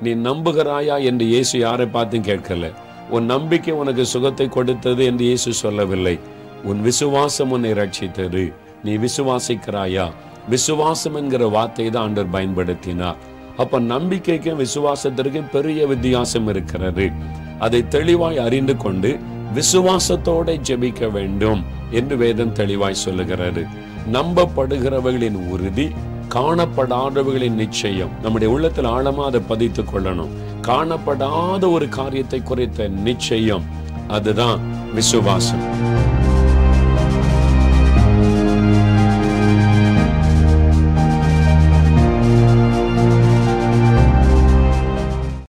நீ நம்புகிறாயா என்று இயேசு யாரை பார்த்தும் கேட்கல உன் நம்பிக்கை உனக்கு சுகத்தை கொடுத்தது என்று இயேசு சொல்லவில்லை உன் விசுவாசம் உன்னை ரட்சித்தது நீ விசுவாசிக்கிறாயா விசுவாசம் என்கிற வார்த்தை தான் ஆண்டவர் பயன்படுத்தினார் அப்ப நம்பிக்கைக்கும் விசுவாசத்திற்கும் பெரிய வித்தியாசம் இருக்கிறது அதை தெளிவாய் அறிந்து கொண்டு விசுவாசத்தோட ஜெபிக்க வேண்டும் என்று வேதம் தெளிவாய் சொல்லுகிறது நம்பப்படுகிறவர்களின் உறுதி காணப்படாதவர்களின் நிச்சயம் நம்முடைய உள்ளத்தில் ஆழமா அதை பதித்துக் கொள்ளணும் காணப்படாத ஒரு காரியத்தை குறித்த நிச்சயம் அதுதான் விசுவாசம்